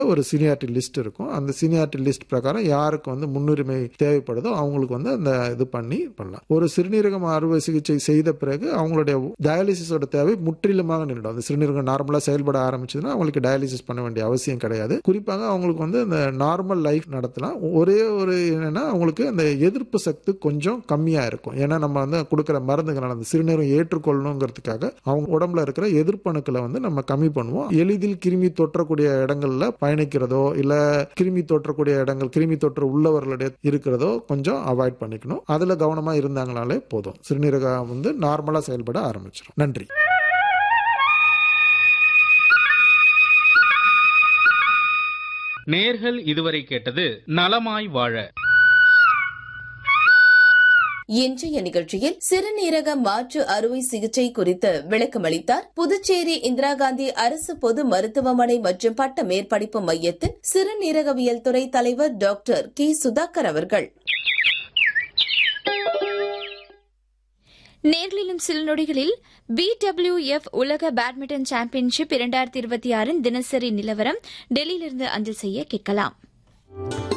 ஒரு seniority list இருக்கும் அந்த சீனியாரிட்டி லிஸ்ட் பிரகாரம் யாருக்கு வந்து முன்னுரிமை தேவைப்படுதோ அவங்களுக்கு வந்து அந்த இது பண்ணி பண்ணலாம் ஒரு சிறுநீரகம் அறுவை சிகிச்சை செய்த பிறகு அவங்களுடைய டயாலிசிஸோட தேவை முற்றிலுமாக நின்றுடும் அந்த சிறுநீரகம் நார்மலாக செயல்பட ஆரம்பிச்சதுன்னா அவங்களுக்கு டயாலிசிஸ் பண்ண வேண்டிய அவசியம் கிடையாது குறிப்பாக அவங்களுக்கு வந்து அந்த நார்மல் லைஃப் நடத்தலாம் ஒரே ஒரு என்னன்னா அவங்களுக்கு அந்த எதிர்ப்பு சக்தி கொஞ்சம் கம்மியாக இருக்கும் ஏன்னா நம்ம வந்து கொடுக்குற மருந்துகள் அந்த சிறுநீரகம் ஏற்றுக்கொள்ளணுங்கிறதுக்காக அவங்க உடம்புல இருக்கிற எதிர்ப்பணுக்களை வந்து நம்ம கம்மி பண்ணுவோம் எளிதில் கிருமி தொற்றக்கூடிய இடங்கள்ல பயணிக்கிறதோ இல்ல கிருமி தொற்றக்கூடிய இடங்கள் கிருமி தொற்று உள்ளவர்களுடைய இருக்கிறதோ கொஞ்சம் அவாய்ட் பண்ணிக்கணும் அதுல கவனமா இருந்தாங்கனாலே போதும் சிறுநீரகம் வந்து நார்மலா செயல்பட ஆரம்பிச்சிடும் நன்றி நேர்கள் இதுவரை கேட்டது நலமாய் வாழ இன்றைய நிகழ்ச்சியில் சிறுநீரக மாற்று அறுவை சிகிச்சை குறித்து விளக்கமளித்தார் புதுச்சேரி இந்திரா காந்தி அரசு பொது மருத்துவமனை மற்றும் பட்ட மேற்படிப்பு மையத்தின் சிறுநீரகவியல் துறை தலைவர் டாக்டர் கே சுதாகர் அவர்கள் நேர்களிலும் சில நொடிகளில் பிடபிள்யூஎஃப் உலக பேட்மிண்டன் சாம்பியன்ஷிப் இரண்டாயிரத்தி இருபத்தி ஆறின் தினசரி நிலவரம் டெல்லியிலிருந்து அஞ்சல் செய்ய கேட்கலாம்